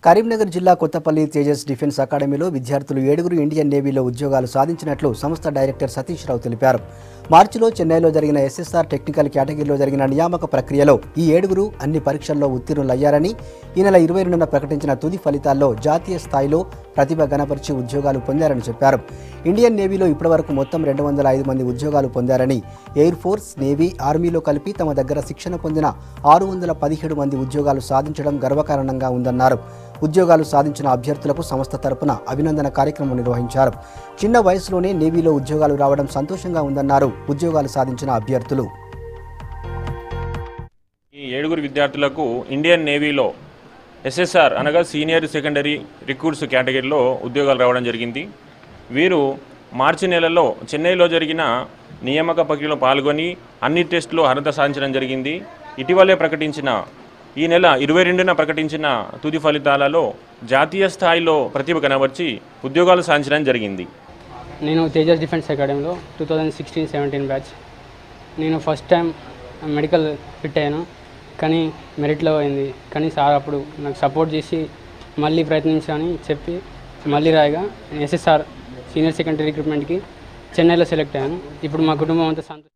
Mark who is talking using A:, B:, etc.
A: కరీంనగర్ జిల్లా కొత్తపల్లి తేజస్ డిఫెన్స్ అకాడమీలో విద్యార్థులు ఏడుగురు ఇండియన్ నేవీలో ఉద్యోగాలు సాధించినట్లు సంస్థ డైరెక్టర్ సతీష్ రావు తెలిపారు మార్చిలో చెన్నైలో జరిగిన ఎస్ఎస్ఆర్ టెక్నికల్ కేటగిరీలో జరిగిన నియామక ప్రక్రియలో ఈ ఏడుగురు అన్ని పరీక్షల్లో ఉత్తీర్ణులయ్యారని ఈ నెల ఇరవై రెండున ప్రకటించిన తుది ఫలితాల్లో జాతీయ స్థాయిలో ప్రతిభ గణపరిచి ఉద్యోగాలు పొందారని చెప్పారు ఇండియన్ నేవీలో ఇప్పటివరకు మొత్తం రెండు వందల ఐదు మంది ఉద్యోగాలు పొందారని ఎయిర్ ఫోర్స్ నేవీ ఆర్మీలో కలిపి తమ దగ్గర శిక్షణ పొందిన ఆరు వందల పదిహేడు మంది ఉద్యోగాలు సాధించడం గర్వకారణంగా ఉందన్నారు ఉద్యోగాలు సాధించిన అభ్యర్థులకు సంస్థ తరపున అభినందన కార్యక్రమం నిర్వహించారు చిన్న వయసులోనే నేవీలో ఉద్యోగాలు రావడం సంతోషంగా ఉందన్నారు ఉద్యోగాలు సాధించిన అభ్యర్థులు
B: ఈ ఏడుగురు విద్యార్థులకు ఇండియన్ నేవీలో ఎస్ఎస్ఆర్ అనగా సీనియర్ సెకండరీ రిక్రూట్స్ కేటగిరీలో ఉద్యోగాలు రావడం జరిగింది వీరు మార్చి నెలలో చెన్నైలో జరిగిన నియామక ప్రక్రియలో పాల్గొని అన్ని టెస్టులు అర్హత సాధించడం జరిగింది ఇటీవలే ప్రకటించిన ఈ నెల ఇరవై రెండున ప్రకటించిన తుది ఫలితాలలో జాతీయ స్థాయిలో ప్రతిభ కనబర్చి ఉద్యోగాలు సాధించడం జరిగింది
C: నేను తేజస్ డిఫెన్స్ అకాడమీలో two thousand sixteen seventeen batch నేను ఫస్ట్ టైం మెడికల్ ఫిట్ అయ్యాను కానీ మెరిట్లో అయింది కానీ సార్ అప్పుడు నాకు సపోర్ట్ చేసి మళ్ళీ ప్రయత్నించని చెప్పి మళ్ళీ రాయగా ఎస్ఎస్ఆర్ సీనియర్ సెకండరీ రిక్రూట్మెంట్కి చెన్నైలో సెలెక్ట్ అయ్యాను ఇప్పుడు మా కుటుంబం అంతా సంతోషం